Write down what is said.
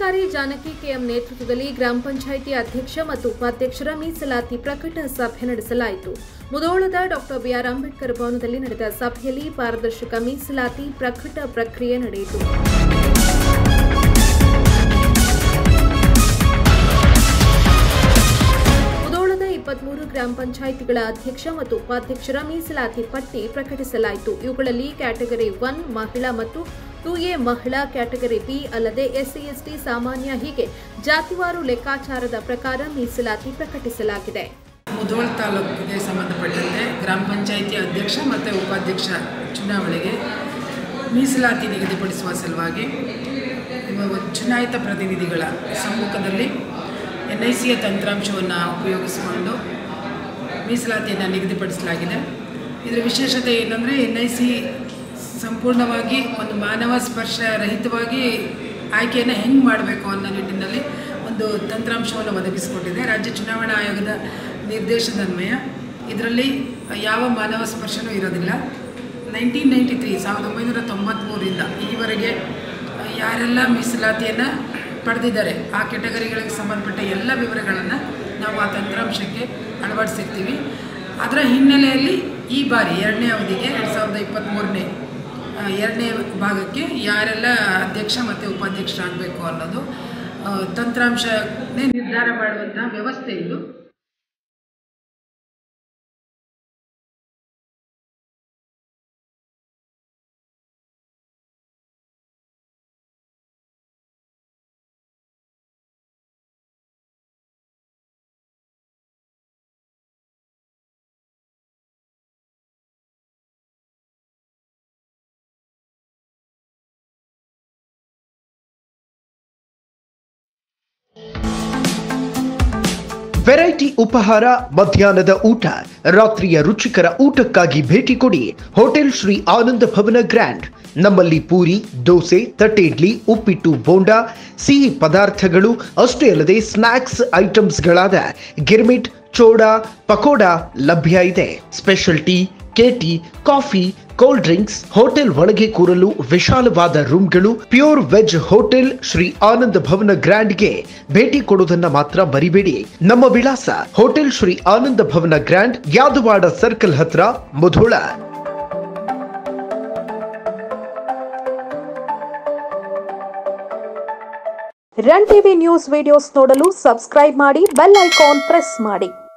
ಜಿಲ್ಲಾಧಿಕಾರಿ ಜಾನಕಿ ಕೆಎಂ ನೇತೃತ್ವದಲ್ಲಿ ಗ್ರಾಮ ಪಂಚಾಯಿತಿ ಅಧ್ಯಕ್ಷ ಮತ್ತು ಉಪಾಧ್ಯಕ್ಷರ ಮೀಸಲಾತಿ ಪ್ರಕಟ ಸಭೆ ನಡೆಸಲಾಯಿತು ಮುಧೋಳದ ಡಾಕ್ಟರ್ ಬಿಆರ್ ಅಂಬೇಡ್ಕರ್ ಭವನದಲ್ಲಿ ನಡೆದ ಸಭೆಯಲ್ಲಿ ಪಾರದರ್ಶಕ ಮೀಸಲಾತಿ ಪ್ರಕಟ ಪ್ರಕ್ರಿಯೆ ನಡೆಯಿತು ಮುಧೋಳದ ಇಪ್ಪತ್ಮೂರು ಗ್ರಾಮ ಪಂಚಾಯಿತಿಗಳ ಅಧ್ಯಕ್ಷ ಮತ್ತು ಉಪಾಧ್ಯಕ್ಷರ ಮೀಸಲಾತಿ ಪಟ್ಟಿ ಪ್ರಕಟಿಸಲಾಯಿತು ಇವುಗಳಲ್ಲಿ ಕ್ಯಾಟಗರಿ ಒನ್ ಮಹಿಳಾ ಮತ್ತು ಟು ಎ ಮಹಿಳಾ ಕ್ಯಾಟಗರಿ ಬಿ ಅಲ್ಲದೆ ಎಸ್ಸಿ ಎಸ್ಟಿ ಸಾಮಾನ್ಯ ಹೀಗೆ ಜಾತಿವಾರು ಲೆಕ್ಕಾಚಾರದ ಪ್ರಕಾರ ಮೀಸಲಾತಿ ಪ್ರಕಟಿಸಲಾಗಿದೆ ಮುಧೋಳ ತಾಲೂಕಿಗೆ ಸಂಬಂಧಪಟ್ಟಂತೆ ಗ್ರಾಮ ಪಂಚಾಯಿತಿ ಅಧ್ಯಕ್ಷ ಮತ್ತು ಉಪಾಧ್ಯಕ್ಷ ಚುನಾವಣೆಗೆ ಮೀಸಲಾತಿ ನಿಗದಿಪಡಿಸುವ ಸಲುವಾಗಿ ಇವ- ಚುನಾಯಿತ ಪ್ರತಿನಿಧಿಗಳ ಸಮ್ಮುಖದಲ್ಲಿ ಎನ್ ಐ ಸಿಯ ತಂತ್ರಾಂಶವನ್ನು ಉಪಯೋಗಿಸಿಕೊಂಡು ಮೀಸಲಾತಿಯನ್ನು ನಿಗದಿಪಡಿಸಲಾಗಿದೆ ಇದರ ವಿಶೇಷತೆ ಏನಂದರೆ ಎನ್ ಐ ಸಿ ಸಂಪೂರ್ಣವಾಗಿ ಒಂದು ಮಾನವ ಸ್ಪರ್ಶ ರಹಿತವಾಗಿ ಆಯ್ಕೆಯನ್ನು ಹೆಂಗೆ ಮಾಡಬೇಕು ಅನ್ನೋ ನಿಟ್ಟಿನಲ್ಲಿ ಒಂದು ತಂತ್ರಾಂಶವನ್ನು ಒದಗಿಸಿಕೊಟ್ಟಿದೆ ರಾಜ್ಯ ಚುನಾವಣಾ ಆಯೋಗದ ನಿರ್ದೇಶನನ್ವಯ ಇದರಲ್ಲಿ ಯಾವ ಮಾನವ ಸ್ಪರ್ಶನೂ ಇರೋದಿಲ್ಲ ನೈನ್ಟೀನ್ ನೈಂಟಿ ತ್ರೀ ಸಾವಿರದ ಒಂಬೈನೂರ ತೊಂಬತ್ತ್ಮೂರರಿಂದ ಈವರೆಗೆ ಯಾರೆಲ್ಲ ಮೀಸಲಾತಿಯನ್ನು ಪಡೆದಿದ್ದಾರೆ ಆ ಕೆಟಗರಿಗಳಿಗೆ ಸಂಬಂಧಪಟ್ಟ ಎಲ್ಲ ವಿವರಗಳನ್ನು ನಾವು ಆ ತಂತ್ರಾಂಶಕ್ಕೆ ಅಳವಡಿಸಿರ್ತೀವಿ ಅದರ ಹಿನ್ನೆಲೆಯಲ್ಲಿ ಈ ಬಾರಿ ಎರಡನೇ ಅವಧಿಗೆ ಎರಡು ಸಾವಿರದ ಇಪ್ಪತ್ತ್ಮೂರನೇ ಎರಡನೇ ಭಾಗಕ್ಕೆ ಯಾರೆಲ್ಲ ಅಧ್ಯಕ್ಷ ಮತ್ತು ಉಪಾಧ್ಯಕ್ಷರಾಗಬೇಕು ಅನ್ನೋದು ಆ, ತಂತ್ರಾಂಶನೇ ನಿರ್ಧಾರ ಮಾಡುವಂತಹ ವ್ಯವಸ್ಥೆ ಇದು ವೆರೈಟಿ ಉಪಹಾರ ಮಧ್ಯಾಹ್ನದ ಊಟ ರಾತ್ರಿಯ ರುಚಿಕರ ಊಟಕ್ಕಾಗಿ ಭೇಟಿ ಕೊಡಿ ಹೋಟೆಲ್ ಶ್ರೀ ಆನಂದ ಭವನ ಗ್ರ್ಯಾಂಡ್ ನಮ್ಮಲ್ಲಿ ಪೂರಿ ದೋಸೆ ತಟ್ಟೆ ಇಡ್ಲಿ ಉಪ್ಪಿಟ್ಟು ಬೋಂಡಾ ಸಿಹಿ ಪದಾರ್ಥಗಳು ಅಷ್ಟೇ ಅಲ್ಲದೆ ಸ್ನ್ಯಾಕ್ಸ್ ಐಟಮ್ಸ್ಗಳಾದ ಗಿರ್ಮಿಟ್ ಚೋಡಾ ಪಕೋಡಾ ಲಭ್ಯ ಇದೆ ಸ್ಪೆಷಲ್ ಟೀ ಕೇಟಿ ಕಾಫಿ ಕೋಲ್ಡ್ ಡ್ರಿಂಕ್ಸ್ ಹೋಟೆಲ್ ಒಳಗೆ ಕೂರಲು ವಿಶಾಲವಾದ ರೂಮ್ಗಳು pure veg hotel Shri Anand Bhavan ಗ್ರ್ಯಾಂಡ್ಗೆ ಭೇಟಿ ಕೊಡುವುದನ್ನ ಮಾತ್ರ ಮರಿಬೇಡಿ ನಮ್ಮ ವಿಳಾಸ ಹೋಟೆಲ್ ಶ್ರೀ ಆನಂದ ಭವನ ಗ್ರ್ಯಾಂಡ್ ಯಾದವಾಡ ಸರ್ಕಲ್ ಹತ್ರ Mudhol run TV news videos ನೋಡಲು ಸಬ್ಸ್ಕ್ರೈಬ್ ಮಾಡಿ ಬೆಲ್ ಐಕಾನ್ ಪ್ರೆಸ್ ಮಾಡಿ